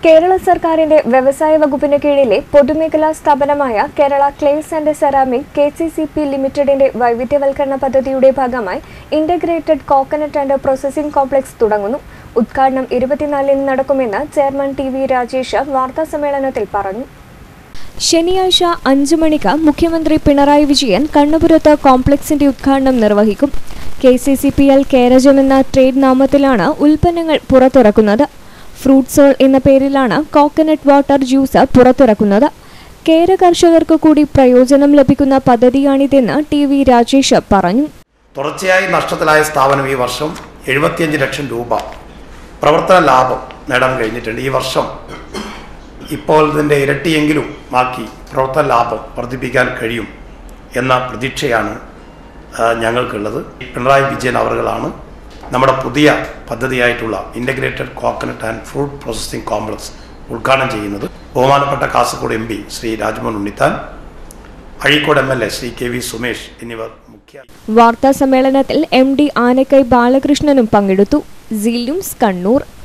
കേരള സർക്കാരിന്റെ വ്യവസായ വകുപ്പിന് കീഴിലെ പൊതുമേഖലാ സ്ഥാപനമായ Kerala clays and ceramic K C C P ലിമിറ്റഡിന്റെ വൈവിധ്യവൽക്കരണ പദ്ധതിയുടെ ഭാഗമായി integrated coconut and processing complex തുടങ്ങുന്നു ഉദ്ഘാടനം ഇരുപത്തിനാലിന് നടക്കുമെന്ന് ചെയർമാൻ ടി വി രാജേഷ് വാർത്താസമ്മേളനത്തിൽ പറഞ്ഞു ശനിയാഴ്ച അഞ്ചു മണിക്ക് മുഖ്യമന്ത്രി പിണറായി വിജയൻ കണ്ണപുരത്ത് കോംപ്ലക്സിന്റെ ഉദ്ഘാടനം നിർവഹിക്കും K C C P L Kerajam എന്ന ട്രേഡ് നാമത്തിലാണ് ഉൽപ്പന്നങ്ങൾ പുറത്തിറക്കുന്നത് ഫ്രൂട്ട് സോൾ എന്ന പേരിലാണ് കോക്കനട്ട് വാട്ടർ ജ്യൂസ് പുറത്തിറക്കുന്നത് കേര കർഷകർക്ക് കൂടി പ്രയോജനം ലഭിക്കുന്ന പദ്ധതിയാണിതെന്ന് ടി വി രാജേഷ് പറഞ്ഞു തുടർച്ചയായി നഷ്ടത്തിലായ സ്ഥാപനം ഈ വർഷം എഴുപത്തിയഞ്ച് ലക്ഷം രൂപ പ്രവർത്തന ലാഭം നേടാൻ കഴിഞ്ഞിട്ടുണ്ട് ഈ വർഷം ഇപ്പോൾ ഇതിൻ്റെ ഇരട്ടിയെങ്കിലും ആക്കി പ്രവർത്തന ലാഭം വർദ്ധിപ്പിക്കാൻ കഴിയും എന്ന പ്രതീക്ഷയാണ് ആ, ഞങ്ങൾക്കുള്ളത് പിണറായി വിജയൻ അവറുകളാണ് നമ്മുടെ പുതിയ പദ്ധതിയായിട്ടുള്ള integrated coconut and fruit processing complex ഉദ്ഘാടനം ചെയ്യുന്നത് ബഹുമാനപ്പെട്ട Kasaragod M P Shri Rajmohan Unnithan Azhikode M L A Shri K V Sumesh എന്നിവർ മുഖ്യ വാർത്താ സമ്മേളനത്തിൽ എം ഡി ആനക്കൈ ബാലകൃഷ്ണനും പങ്കെടുത്തു സീലിംസ് കണ്ണൂർ